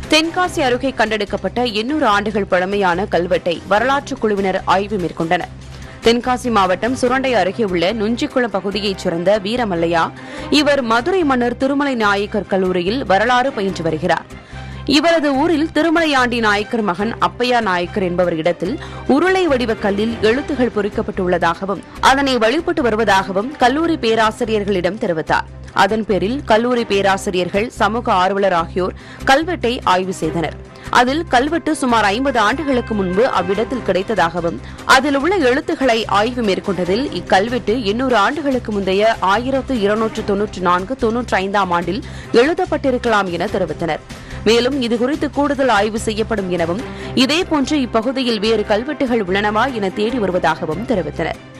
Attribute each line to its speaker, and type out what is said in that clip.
Speaker 1: தென்காசி அருகே கண்டெடுக்கப்பட்ட எண்ணூறு ஆண்டுகள் பழமையான கல்வெட்டை வரலாற்று குழுவினர் ஆய்வு மேற்கொண்டனர் தென்காசி மாவட்டம் சுரண்டை அருகே உள்ள நுஞ்சிக்குளம் பகுதியைச் சேர்ந்த வீரமல்லையா இவர் மதுரை மன்னர் திருமலை நாயக்கர் கல்லூரியில் வரலாறு பயின்று வருகிறார் இவரது ஊரில் திருமலையாண்டி நாயக்கர் மகன் அப்பையா நாயக்கர் என்பவர் இடத்தில் உருளை வடிவ கல்லில் எழுத்துகள் பொறிக்கப்பட்டுள்ளதாகவும் அதனை வழிபட்டு வருவதாகவும் கல்லூரி பேராசிரியர்களிடம் தெரிவித்தார் அதன் பேரில் கல்லூரி பேராசிரியர்கள் சமூக ஆர்வலர் ஆகியோர் கல்வெட்டை ஆய்வு செய்தனர் அதில் கல்வெட்டு சுமார் ஐம்பது ஆண்டுகளுக்கு முன்பு அவ்விடத்தில் கிடைத்ததாகவும் அதில் உள்ள எழுத்துக்களை ஆய்வு மேற்கொண்டதில் இக்கல்வெட்டு எண்ணூறு ஆண்டுகளுக்கு முந்தைய ஆயிரத்து இருநூற்று தொன்னூற்று நான்கு தொன்னூற்றி ஐந்தாம் ஆண்டில் எழுதப்பட்டிருக்கலாம் என தெரிவித்தனர் மேலும் இதுகுறித்து கூடுதல் ஆய்வு செய்யப்படும் எனவும் இதேபோன்று இப்பகுதியில் வேறு கல்வெட்டுகள் உள்ளனவா என தேடி வருவதாகவும் தெரிவித்தனர்